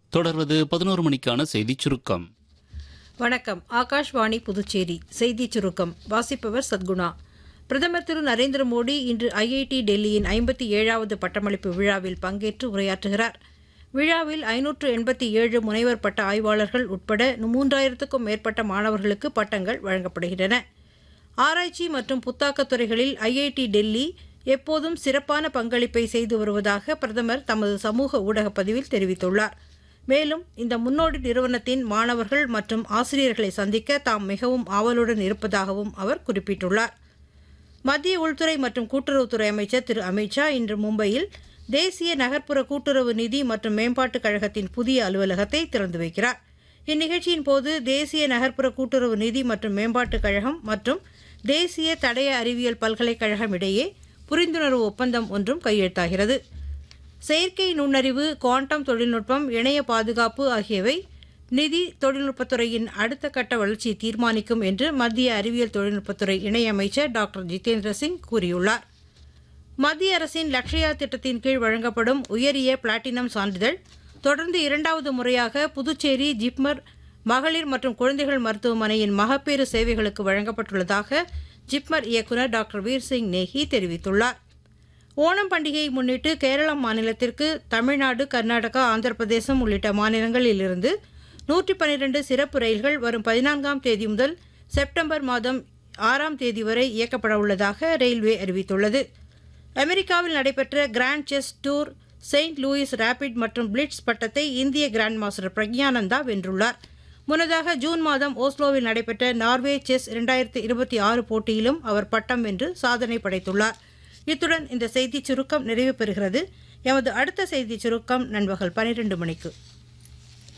தொடர்வது பதினோரு மணிக்கான செய்திச் சுருக்கம் வணக்கம் ஆகாஷ்வாணி புதுச்சேரி செய்திச் சுருக்கம் வாசிப்பவர் சத்குணா பிரதமர் திரு நரேந்திர மோடி இன்று ஐஐடி டெல்லியின் ஐம்பத்தி ஏழாவது பட்டமளிப்பு விழாவில் பங்கேற்று உரையாற்றுகிறார் விழாவில் ஐநூற்று எண்பத்தி ஏழு முனைவர் பட்ட ஆய்வாளர்கள் உட்பட மூன்றாயிரத்துக்கும் மேற்பட்ட மாணவர்களுக்கு பட்டங்கள் வழங்கப்படுகின்றன ஆராய்ச்சி மற்றும் புத்தாக்கத் துறைகளில் ஐஐடி டெல்லி எப்போதும் சிறப்பான பங்களிப்பை செய்து வருவதாக பிரதமர் தமது சமூக ஊடகப் பதிவில் தெரிவித்துள்ளார் மேலும் இந்த முன்னோடி நிறுவனத்தின் மாணவர்கள் மற்றும் ஆசிரியர்களை சந்திக்க தாம் மிகவும் ஆவலுடன் இருப்பதாகவும் அவர் குறிப்பிட்டுள்ளார் மத்திய உள்துறை மற்றும் கூட்டுறவுத்துறை அமைச்சர் திரு அமித்ஷா இன்று மும்பையில் தேசிய நகர்ப்புற கூட்டுறவு நிதி மற்றும் மேம்பாட்டுக் கழகத்தின் புதிய அலுவலகத்தை திறந்து வைக்கிறார் இந்நிகழ்ச்சியின் போது தேசிய நகர்ப்புற கூட்டுறவு நிதி மற்றும் மேம்பாட்டுக் கழகம் மற்றும் தேசிய தடய அறிவியல் பல்கலைக்கழகம் இடையே புரிந்துணர்வு ஒப்பந்தம் ஒன்றும் கையெழுத்தாகிறது செயற்கை நுண்ணறிவு குவாண்டம் தொழில்நுட்பம் இணைய பாதுகாப்பு ஆகியவை நிதி தொழில்நுட்பத்துறையின் அடுத்த கட்ட வளர்ச்சியை தீர்மானிக்கும் என்று மத்திய அறிவியல் தொழில்நுட்பத்துறை இணையமைச்சர் டாக்டர் ஜிதேந்திர சிங் கூறியுள்ளார் மத்திய அரசின் லக்ஷயா திட்டத்தின் கீழ் வழங்கப்படும் உயரிய பிளாட்டினம் சான்றிதழ் தொடர்ந்து இரண்டாவது முறையாக புதுச்சேரி ஜிப்மர் மகளிர் மற்றும் குழந்தைகள் மருத்துவமனையின் மகப்பேறு சேவைகளுக்கு வழங்கப்பட்டுள்ளதாக ஜிப்மர் இயக்குநர் டாக்டர் வீர்சிங் நேகி தெரிவித்துள்ளார் ஓணம் பண்டிகையை முன்னிட்டு கேரள மாநிலத்திற்கு தமிழ்நாடு கர்நாடகா ஆந்திர பிரதேசம் உள்ளிட்ட மாநிலங்களிலிருந்து நூற்றி பனிரெண்டு சிறப்பு ரயில்கள் வரும் பதினான்காம் தேதி முதல் செப்டம்பர் மாதம் ஆறாம் தேதி வரை இயக்கப்பட உள்ளதாக ரயில்வே அறிவித்துள்ளது அமெரிக்காவில் நடைபெற்ற grand chess tour Saint Louis rapid மற்றும் பிளிட்ஸ் பட்டத்தை இந்திய கிராண்ட் மாஸ்டர் பிரக்ஞானந்தா வென்றுள்ளார் முன்னதாக ஜூன் மாதம் ஓஸ்லோவில் நடைபெற்ற நார்வே செஸ் இரண்டாயிரத்தி இருபத்தி ஆறு போட்டியிலும் அவர் பட்டம் வென்று சாதனை படைத்துள்ளார் இத்துடன் இந்த செய்திச் சுருக்கம் நிறைவு பெறுகிறது எமது அடுத்த செய்திச் சுருக்கம் நண்பகல் பனிரெண்டு மணிக்கு